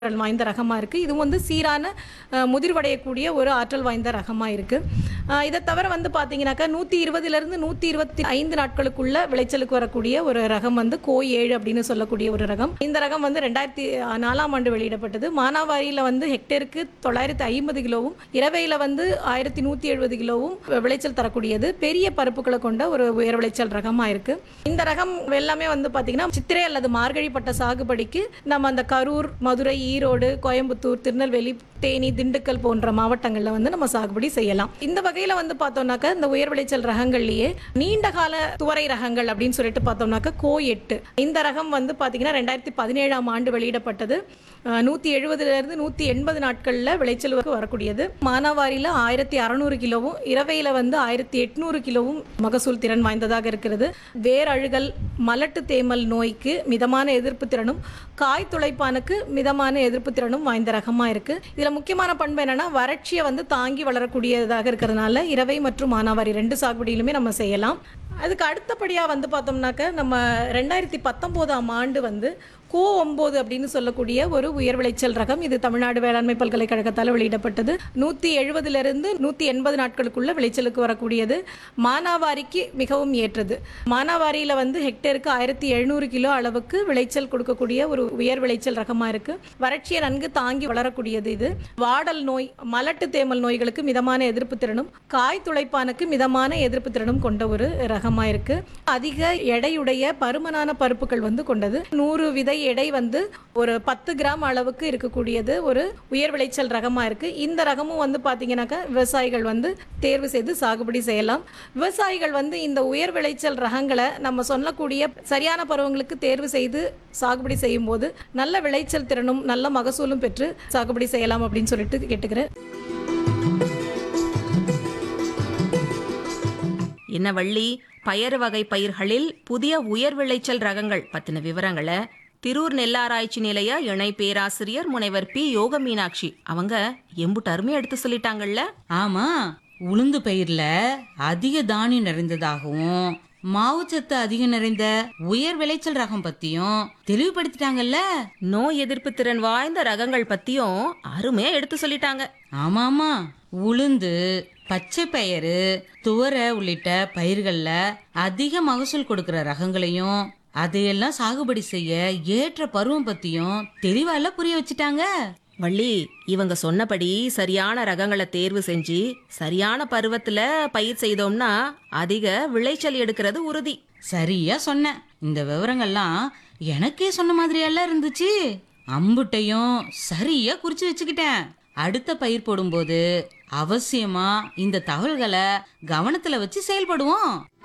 ஆற்றல் வாய்ந்த ரகமாக இருக்குது இது வந்து சீரான அஹ், முதிர்வடையக்கூடிய ஒரு ஆற்றல் வாய்ந்த ரகமாக இருக்குது இதை தவிர வந்து பார்த்தீங்கன்னாக்கா நூற்றி இருபதுலேருந்து நூற்றி இருபத்தி ஐந்து நாட்களுக்குள்ள விளைச்சலுக்கு வரக்கூடிய ஒரு ரகம் வந்து கோ ஏழு அப்படின்னு சொல்லக்கூடிய ஒரு ரகம் இந்த ரகம் வந்து ரெண்டாயிரத்தி நாலாம் ஆண்டு வெளியிடப்பட்டது மானாவாரியில் வந்து ஹெக்டேருக்கு தொள்ளாயிரத்தி ஐம்பது கிலோவும் இரவையில் வந்து ஆயிரத்தி நூற்றி எழுபது கிலோவும் விளைச்சல் தரக்கூடியது பெரிய பருப்புகளை கொண்ட ஒரு உயர் விளைச்சல் ரகமாக இருக்குது இந்த ரகம் எல்லாமே வந்து பார்த்தீங்கன்னா சித்திரை அல்லது மார்கழி பட்ட சாகுபடிக்கு நம்ம அந்த கரூர் மதுரை ஈரோடு கோயம்புத்தூர் திருநெல்வேலி தேனி திண்டுக்கல் போன்ற மாவட்டங்களில் வந்து நம்ம சாகுபடி செய்யலாம் இந்த வகையில் வந்து பார்த்தோம்னாக்கா இந்த உயர் விளைச்சல் ரகங்கள்லேயே நீண்ட கால துவரை ரகங்கள் அப்படின்னு சொல்லிட்டு பார்த்தோம்னாக்கா கோ எட்டு இந்த ரகம் வந்து பார்த்தீங்கன்னா ரெண்டாயிரத்தி பதினேழாம் ஆண்டு வெளியிடப்பட்டது நூற்றி எழுபதுலேருந்து நூற்றி எண்பது நாட்களில் விளைச்சலுக்கு வரக்கூடியது மானாவாரியில் ஆயிரத்தி அறநூறு கிலோவும் இரவையில் வந்து ஆயிரத்தி எட்நூறு கிலோவும் மகசூல் திறன் வாய்ந்ததாக இருக்கிறது வேரழுகல் மலட்டு தேமல் நோய்க்கு மிதமான எதிர்ப்பு திறனும் காய் துளைப்பானுக்கு மிதமான எதிர்ப்பு திறனும் வாய்ந்த ரகமாக இருக்குது இதில் முக்கியமான பண்பு என்னன்னா வறட்சியை வந்து தாங்கி வளரக்கூடியதாக இருக்கிறதுனால இரவை மற்றும் மானாவாரி ரெண்டு சாகுபடியிலுமே நம்ம செய்யலாம் அதுக்கு அடுத்தபடியாக வந்து பார்த்தோம்னாக்க நம்ம ரெண்டாயிரத்தி பத்தொம்போதாம் ஆண்டு வந்து கோ ஒம்பது அப்படின்னு சொல்லக்கூடிய ஒரு உயர் விளைச்சல் ரகம் இது தமிழ்நாடு வேளாண்மை பல்கலைக்கழகத்தால் வெளியிடப்பட்டது நூற்றி எழுபதுலேருந்து நூற்றி எண்பது நாட்களுக்குள்ள விளைச்சலுக்கு வரக்கூடியது மானாவாரிக்கு மிகவும் ஏற்றது மானாவாரியில் வந்து ஹெக்டேருக்கு ஆயிரத்தி எழுநூறு கிலோ அளவுக்கு விளைச்சல் கொடுக்கக்கூடிய ஒரு உயர் விளைச்சல் ரகமாக இருக்கு வறட்சியை நன்கு தாங்கி வளரக்கூடியது இது வாடல் நோய் மலட்டு தேமல் நோய்களுக்கு மிதமான எதிர்ப்பு திறனும் காய் துளைப்பானுக்கு மிதமான எதிர்ப்பு திறனும் கொண்ட ஒரு ரகமா இருக்கு அதிக எடையுடைய பருமனான பருப்புகள் வந்து கொண்டது நூறு விதை எடை வந்து ஒரு பத்து கிராம் அளவுக்கு இருக்கக்கூடியது ஒரு உயர் விளைச்சல் ரகமா இருக்கு இந்த ரகமும் வந்து பாத்தீங்கன்னாக்கா விவசாயிகள் வந்து தேர்வு செய்து சாகுபடி செய்யலாம் விவசாயிகள் வந்து இந்த உயர் விளைச்சல் ரகங்களை நம்ம சொல்லக்கூடிய சரியான பருவங்களுக்கு தேர்வு செய்து சாகுபடி செய்யும் போது நல்ல விளைச்சல் திறனும் நல்ல மகசூலும் பெற்று சாகுபடி செய்யலாம் அப்படின்னு சொல்லிட்டு கேட்டுக்கிறேன் என்ன வள்ளி பயறு வகை பயிர்களில் புதிய உயர் விளைச்சல் ரகங்கள் பத்தின விவரங்களை திரூர் நெல்லாராய்ச்சி நிலைய இணை பேராசிரியர் முனைவர் பி யோக மீனாட்சி அவங்க எம்புட்டு அருமையா எடுத்து சொல்லிட்டாங்கல்ல ஆமா உளுந்து பயிர்ல அதிக தானியம் நிறைந்ததாகவும் மாவுச்சத்து அதிகம் நிறைந்த உயர் விளைச்சல் ரகம் பத்தியும் தெளிவுபடுத்திட்டாங்கல்ல நோய் எதிர்ப்பு திறன் வாய்ந்த ரகங்கள் பத்தியும் அருமையா எடுத்து சொல்லிட்டாங்க ஆமா ஆமா உளுந்து பச்சை பயிறு துவரை உள்ளிட்ட பயிர்கள்ல அதிக மகசூல் கொடுக்கிற ரகங்களையும் அதையெல்லாம் சாகுபடி செய்ய ஏற்ற பருவம் பத்தியும் தெளிவா எல்லாம் புரிய வச்சுட்டாங்க வள்ளி இவங்க சொன்னபடி சரியான ரகங்களை தேர்வு செஞ்சு சரியான பருவத்துல பயிர் செய்தோம்னா அதிக விளைச்சல் எடுக்கிறது உறுதி சரியா சொன்ன இந்த விவரங்கள்லாம் எனக்கே சொன்ன மாதிரியெல்லாம் இருந்துச்சு அம்புட்டையும் சரியா குறிச்சு வச்சுக்கிட்டேன் அடுத்த பயிர் போடும்போது அவசியமா இந்த தகவல்களை கவனத்துல வச்சு செயல்படுவோம்